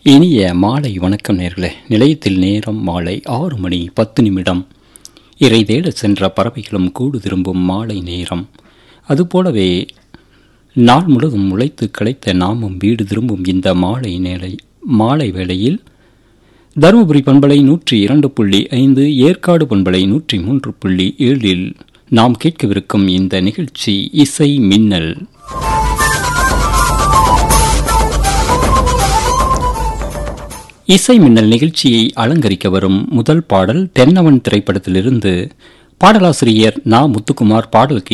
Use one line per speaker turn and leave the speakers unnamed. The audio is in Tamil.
இனிய மாலை வணக்கம் நேர்களே நிலையத்தில் நேரம் மாலை ஆறு மணி பத்து நிமிடம் இறை தேட சென்ற பறவைகளும் கூடு திரும்பும் மாலை நேரம் அதுபோலவே நாள் முழுவதும் உழைத்து களைத்த நாமும் வீடு திரும்பும் இந்த மாலை நேலை மாலை வேளையில் தருமபுரி பண்பலை நூற்றி இரண்டு புள்ளி ஐந்து ஏற்காடு பண்பலை நூற்றி மூன்று புள்ளி ஏழில் நாம் கேட்கவிருக்கும் இந்த நிகழ்ச்சி இசை மின்னல் இசை மின்னல் நிகழ்ச்சியை அலங்கரிக்க வரும் முதல் பாடல் தென்னவன் திரைப்படத்திலிருந்து பாடலாசிரியர் நா முத்துக்குமார் பாடலுக்கு